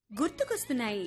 గుర్తుకొస్తున్నాయి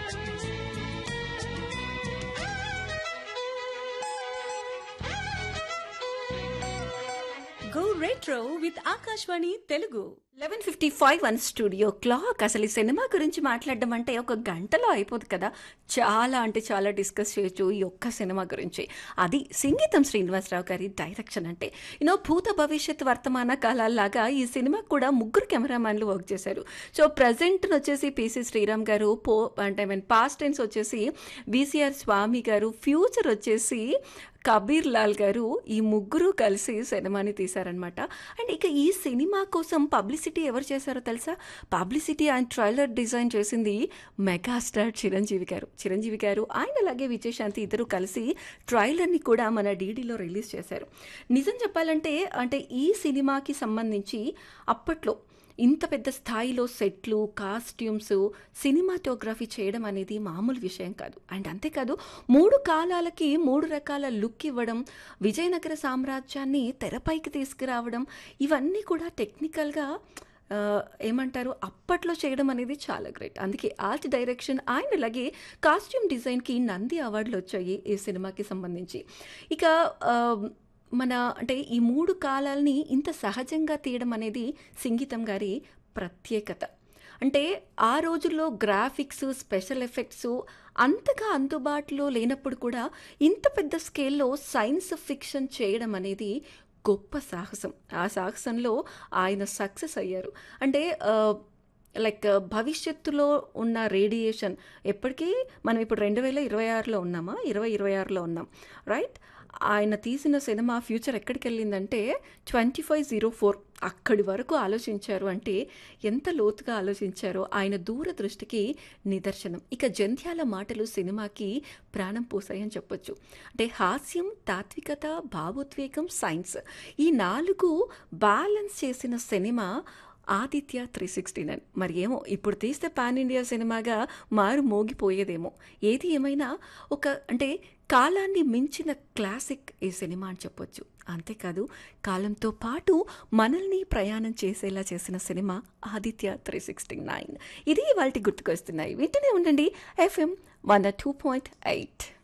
go retro with Akashvani Telugu eleven fifty five one studio clock అసలు ఈ సినిమా గురించి మాట్లాడడం అంటే ఒక గంటలో అయిపోదు కదా చాలా అంటే చాలా డిస్కస్ చేయొచ్చు ఈ ఒక్క సినిమా గురించి అది సంగీతం శ్రీనివాసరావు గారి డైరెక్షన్ అంటే యూనో భూత భవిష్యత్ వర్తమాన కాలాల్లాగా ఈ సినిమా కూడా ముగ్గురు కెమెరామ్యాన్లు వర్క్ చేశారు సో ప్రజెంట్ వచ్చేసి పిసి శ్రీరామ్ గారు పో అంటే ఐ మీన్ పాస్ట్ టెన్స్ వచ్చేసి విసిఆర్ స్వామి గారు ఫ్యూచర్ వచ్చేసి కబీర్ లాల్ గారు ఈ ముగ్గురు కలిసి సినిమాని తీశారనమాట అండ్ ఇక ఈ సినిమా కోసం పబ్లిసిటీ ఎవరు చేశారో తెలుసా పబ్లిసిటీ అండ్ ట్రైలర్ డిజైన్ చేసింది మెగాస్టార్ చిరంజీవి గారు చిరంజీవి గారు ఆయన అలాగే విజయశాంతి ఇద్దరు కలిసి ట్రైలర్ని కూడా మన డీడీలో రిలీజ్ చేశారు నిజం చెప్పాలంటే అంటే ఈ సినిమాకి సంబంధించి అప్పట్లో ఇంత పెద్ద స్థాయిలో సెట్లు కాస్ట్యూమ్స్ సినిమాటోగ్రఫీ చేయడం అనేది మామూలు విషయం కాదు అండ్ అంతేకాదు మూడు కాలాలకి మూడు రకాల లుక్ ఇవ్వడం విజయనగర సామ్రాజ్యాన్ని తెరపైకి తీసుకురావడం ఇవన్నీ కూడా టెక్నికల్గా ఆ, ఏమంటారు అప్పట్లో చేయడం అనేది చాలా గ్రేట్ అందుకే ఆర్ట్ డైరెక్షన్ ఆయన అలాగే కాస్ట్యూమ్ డిజైన్కి నంది అవార్డులు వచ్చాయి ఈ సినిమాకి సంబంధించి ఇక ఆ, మన అంటే ఈ మూడు కాలాల్ని ఇంత సహజంగా తీయడం అనేది సంగీతం గారి ప్రత్యేకత అంటే ఆ రోజుల్లో గ్రాఫిక్స్ స్పెషల్ ఎఫెక్ట్స్ అంతగా అందుబాటులో లేనప్పుడు కూడా ఇంత పెద్ద స్కేల్లో సైన్స్ ఫిక్షన్ చేయడం అనేది గొప్ప సాహసం ఆ సాహసంలో ఆయన సక్సెస్ అయ్యారు అంటే ఆ, లైక్ భవిష్యత్తులో ఉన్న రేడియేషన్ ఎప్పటికీ మనం ఇప్పుడు రెండు వేల ఇరవై ఆరులో ఉన్నామా ఇరవై ఇరవై ఆరులో ఉన్నాం రైట్ ఆయన తీసిన సినిమా ఫ్యూచర్ ఎక్కడికి వెళ్ళిందంటే ట్వంటీ ఫైవ్ జీరో ఫోర్ అక్కడి వరకు ఆలోచించారు అంటే ఎంత లోతుగా ఆలోచించారో ఆయన దూరదృష్టికి నిదర్శనం ఇక జంధ్యాల మాటలు సినిమాకి ప్రాణం పోసాయని చెప్పొచ్చు అంటే హాస్యం తాత్వికత భావోద్వేగం సైన్స్ ఈ నాలుగు బ్యాలెన్స్ చేసిన cinema Aditya three sixty nine మరి ఏమో ఇప్పుడు తీస్తే పాన్ ఇండియా సినిమాగా మారు మోగిపోయేదేమో ఏది ఏమైనా ఒక అంటే కాలాన్ని మించిన క్లాసిక్ ఈ సినిమా అని చెప్పొచ్చు అంతేకాదు కాలంతో పాటు మనల్ని ప్రయాణం చేసేలా చేసిన cinema Aditya three sixty nine ఇది వాళ్ళకి గుర్తుకొస్తున్నాయి వింటూనే ఉండండి FM one two point eight